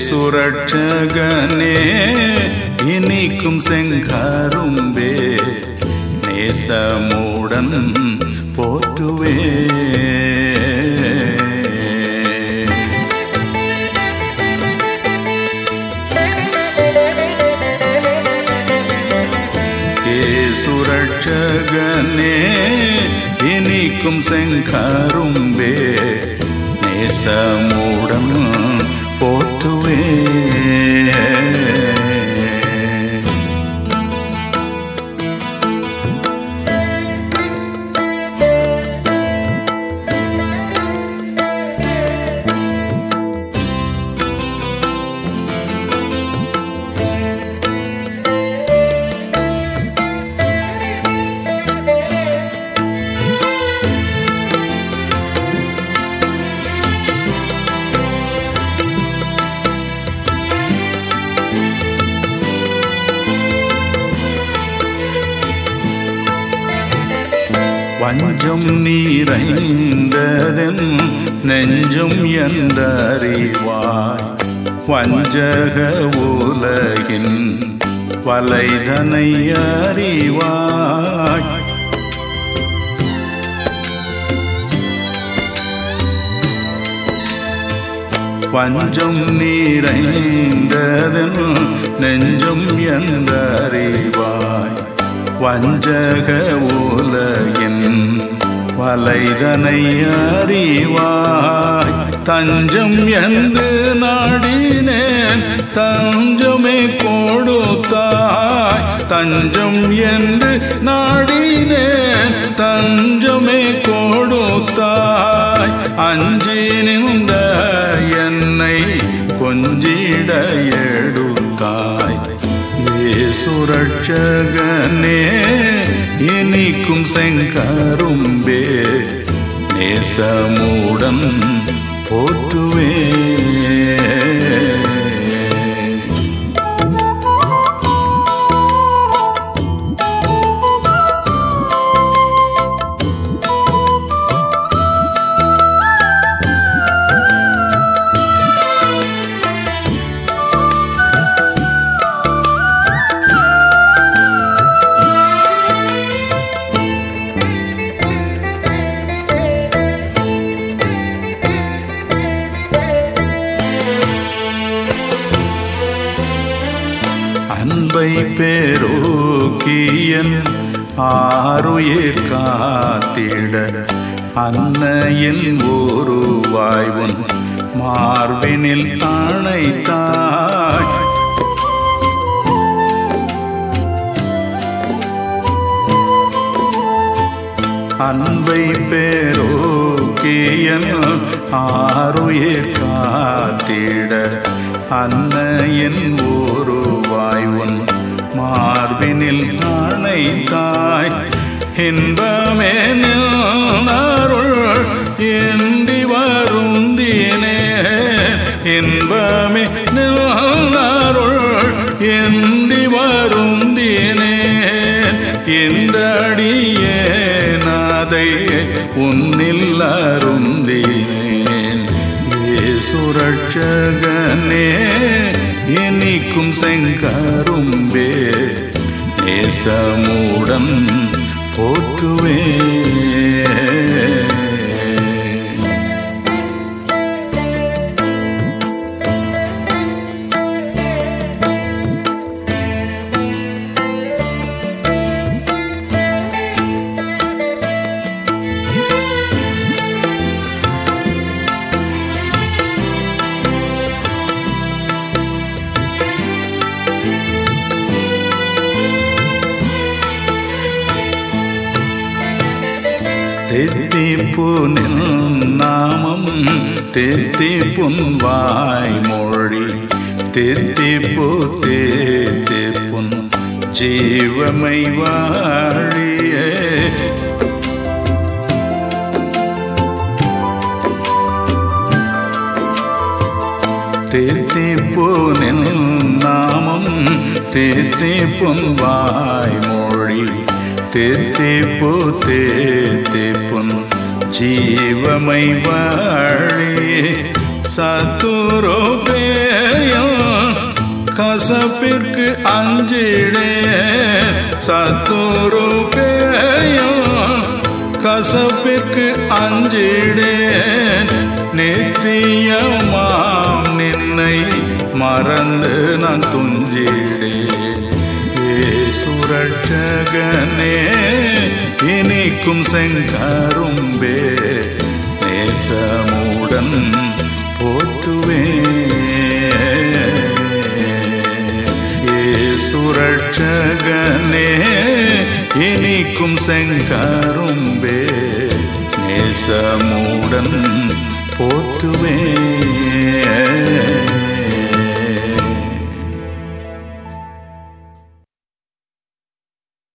சுரட்சகனே இனிக்கும் செங்கரும்பே நேசமுடன் போற்றுவே சுரட்சகனே இனிக்கும் செங்கரும்பே நேசமுடன் போற்றுவே வஞ்சம் நீரைந்ததன் நெஞ்சம் என்றறிவாய் வஞ்சக உலகின் வலைதனை அறிவாய் வஞ்சம் நீரைந்ததன் நெஞ்சம் என்றறிவாய் வஞ்சக உலகின் வலைதனை அறிவாய் தஞ்சம் என்று நாடினேன் தஞ்சமே கொடுத்தாய் தஞ்சம் என்று நாடினேன் தஞ்சமே கொடுத்தாய் அஞ்சி நின்ற என்னை கொஞ்சிட எடுத்தாய் சுரட்சகனே இனிக்கும் செங்கரும்பே நேசமுடன் போற்றுவே அன்பை பெருக்கியன் ஆறுயிர் காத்திட அன்னையின் உருவாய்வன் மார்பினில் அணைத்தாய் அன்பை பெருக்கியன் ஆறுயிர் காத்திட அன்னையின் உருவாய் உன் மார்பினில் அணைத்தாய் இன்பமே அருள் ஏந்தி வருந்தினே இன்பமே அருள் ஏந்தி வருந்தினே இந்த அடியேனாதை உன்னில் அருந்தேன் சுரட்சகனே இனிக்கும் செங்கரும்பே நேசமுடன் போற்றுவே தெத்திப்பு நாமம் தெத்திப்புன் வாய்மொழி தெத்திப்பு தேத்திப்புன் ஜீவமை வாழியே தேத்திப்பு நாமம் தேத்திப்புன் வாய்மொழி தேத்திப்பு தேத்திப்புன் ஜீவமை வாழி சத்துருபேயம் கசப்பிற்கு அஞ்சிடே சத்துருபேயம் கசப்பிற்கு அஞ்சிடே நித்தியமாம் நின்னை மறந்து நான் துஞ்சிடே சுரட்சகனே இனிக்கும் செங்கரும்பே நேசமுடன் போற்றுவே சுரட்சகனே இனிக்கும் செங்கரும்பே நேசமுடன் போற்றுவே